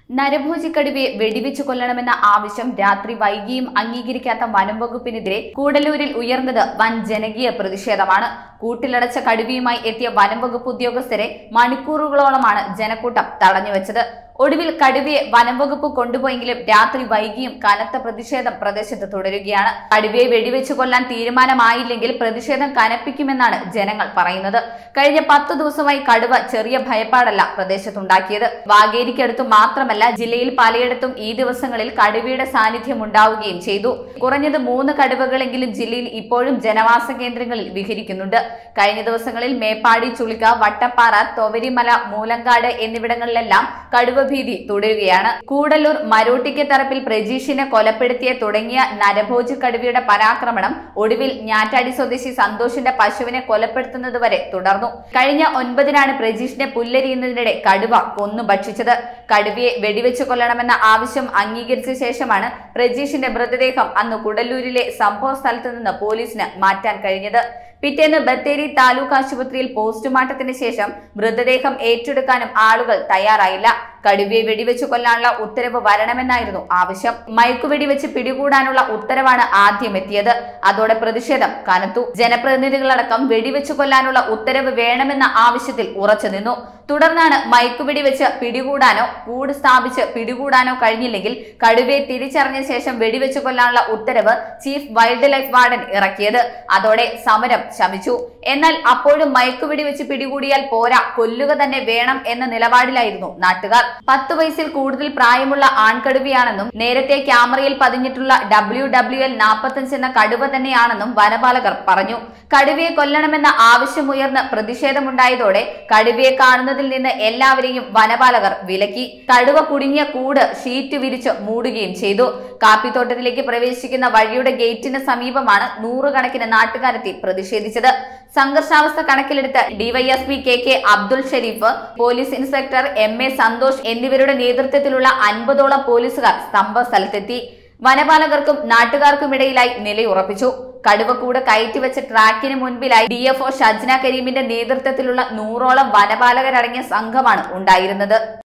നരഭോജിക്കടുവയെ വെടിവെച്ചു കൊല്ലണമെന്ന ആവശ്യം രാത്രി വൈകിയും അംഗീകരിക്കാത്ത വനം വകുപ്പിനെതിരെ കൂടല്ലൂരിൽ ഉയർന്നത് വൻ ജനകീയ പ്രതിഷേധമാണ് കൂട്ടിലടച്ച കടുവയുമായി എത്തിയ വനം വകുപ്പ് ഉദ്യോഗസ്ഥരെ മണിക്കൂറുകളോളമാണ് ജനക്കൂട്ടം തടഞ്ഞുവെച്ചത് ഒടുവിൽ കടുവയെ വനം വകുപ്പ് കൊണ്ടുപോയെങ്കിലും രാത്രി വൈകിയും കനത്ത പ്രതിഷേധം പ്രദേശത്ത് തുടരുകയാണ് കടുവയെ വെടിവെച്ചു കൊല്ലാൻ തീരുമാനമായില്ലെങ്കിൽ പ്രതിഷേധം കനപ്പിക്കുമെന്നാണ് ജനങ്ങൾ പറയുന്നത് കഴിഞ്ഞ പത്തു ദിവസമായി കടുവ ചെറിയ ഭയപ്പാടല്ല പ്രദേശത്തുണ്ടാക്കിയത് വാഗേരിക്കടുത്തു മാത്രമല്ല ജില്ലയിൽ പലയിടത്തും ഈ ദിവസങ്ങളിൽ കടുവയുടെ സാന്നിധ്യം ഉണ്ടാവുകയും ചെയ്തു കുറഞ്ഞത് മൂന്ന് കടുവകളെങ്കിലും ജില്ലയിൽ ഇപ്പോഴും ജനവാസ കേന്ദ്രങ്ങളിൽ വിഹരിക്കുന്നുണ്ട് കഴിഞ്ഞ ദിവസങ്ങളിൽ മേപ്പാടി ചുളിക വട്ടപ്പാറ തൊവരിമല മൂലങ്കാട് എന്നിവിടങ്ങളിലെല്ലാം കടുവ ഭീതി തുടരുകയാണ് കൂടല്ലൂർ മരോട്ടിക്ക് തറപ്പിൽ പ്രജീഷിനെ കൊലപ്പെടുത്തിയ തുടങ്ങിയ നരഭോജി കടുവയുടെ പരാക്രമണം ഒടുവിൽ ഞാറ്റാടി സ്വദേശി സന്തോഷിന്റെ പശുവിനെ കൊലപ്പെടുത്തുന്നത് വരെ തുടർന്നു കഴിഞ്ഞ ഒൻപതിനാണ് പ്രജീഷിനെ പുല്ലരിയുന്നതിനിടെ കടുവ കൊന്നു ഭക്ഷിച്ചത് കടുവയെ വെടിവെച്ചു കൊല്ലണമെന്ന ആവശ്യം അംഗീകരിച്ച ശേഷമാണ് പ്രജീഷിന്റെ മൃതദേഹം അന്ന് കുടല്ലൂരിലെ സംഭവ സ്ഥലത്ത് നിന്ന് പോലീസിന് മാറ്റാൻ കഴിഞ്ഞത് പിറ്റേന്ന് ബത്തേരി താലൂക്ക് ആശുപത്രിയിൽ പോസ്റ്റ്മോർട്ടത്തിന് ശേഷം മൃതദേഹം ഏറ്റെടുക്കാനും ആളുകൾ തയ്യാറായില്ല കടുവയെ വെടിവെച്ചു കൊല്ലാനുള്ള ഉത്തരവ് വരണമെന്നായിരുന്നു ആവശ്യം മയക്കുവെടിവെച്ച് പിടികൂടാനുള്ള ഉത്തരവാണ് ആദ്യം എത്തിയത് അതോടെ പ്രതിഷേധം കനത്തു ജനപ്രതിനിധികളടക്കം വെടിവെച്ചു കൊല്ലാനുള്ള ഉത്തരവ് വേണമെന്ന ആവശ്യത്തിൽ ഉറച്ചു നിന്നു തുടർന്നാണ് മയക്കുവെടി വെച്ച് പിടികൂടാനോ കൂട് സ്ഥാപിച്ച് പിടികൂടാനോ കഴിഞ്ഞില്ലെങ്കിൽ കടുവയെ തിരിച്ചറിഞ്ഞ ശേഷം വെടിവെച്ചു കൊല്ലാനുള്ള ഉത്തരവ് ചീഫ് വൈൽഡ് ലൈഫ് വാർഡൻ ഇറക്കിയത് അതോടെ സമരം ശമിച്ചു എന്നാൽ അപ്പോഴും മയക്കുവെടി വെച്ച് പിടികൂടിയാൽ പോരാ കൊല്ലുക തന്നെ വേണം എന്ന നിലപാടിലായിരുന്നു നാട്ടുകാർ പത്ത് വയസ്സിൽ കൂടുതൽ പ്രായമുള്ള ആൺകടുവയാണെന്നും നേരത്തെ ക്യാമറയിൽ പതിഞ്ഞിട്ടുള്ള ഡബ്ല്യു ഡബ്ല്യു എൽ നാൽപ്പത്തഞ്ച് എന്ന കടുവ തന്നെയാണെന്നും വനപാലകർ പറഞ്ഞു കടുവയെ കൊല്ലണമെന്ന ആവശ്യമുയർന്ന് പ്രതിഷേധമുണ്ടായതോടെ കടുവയെ കാണുന്നതിൽ നിന്ന് എല്ലാവരെയും വനപാലകർ വിലക്കി കടുവ കുടുങ്ങിയ കൂട് ഷീറ്റ് വിരിച്ച് മൂടുകയും ചെയ്തു കാപ്പിത്തോട്ടത്തിലേക്ക് പ്രവേശിക്കുന്ന വഴിയുടെ ഗേറ്റിന് സമീപമാണ് നൂറുകണക്കിന് നാട്ടുകാരെത്തി പ്രതിഷേധിച്ചത് സംഘർഷാവസ്ഥ കണക്കിലെടുത്ത് DySP K K Abdul Sharif police inspector M A Santhosh എന്നിവരുടെ നേതൃത്വത്തിലുള്ള അൻപതോളം പോലീസുകാർ സ്തംഭ സ്ഥലത്തെത്തി വനപാലകർക്കും നാട്ടുകാർക്കുമിടയിലായി നിലയുറപ്പിച്ചു കടുവക്കൂട് കയറ്റിവെച്ച ട്രാക്കിന് മുൻപിലായി ഡി എഫ് ഒ ഷജ്ന കരീമിന്റെ നേതൃത്വത്തിലുള്ള നൂറോളം വനപാലകരടങ്ങിയ സംഘമാണ് ഉണ്ടായിരുന്നത്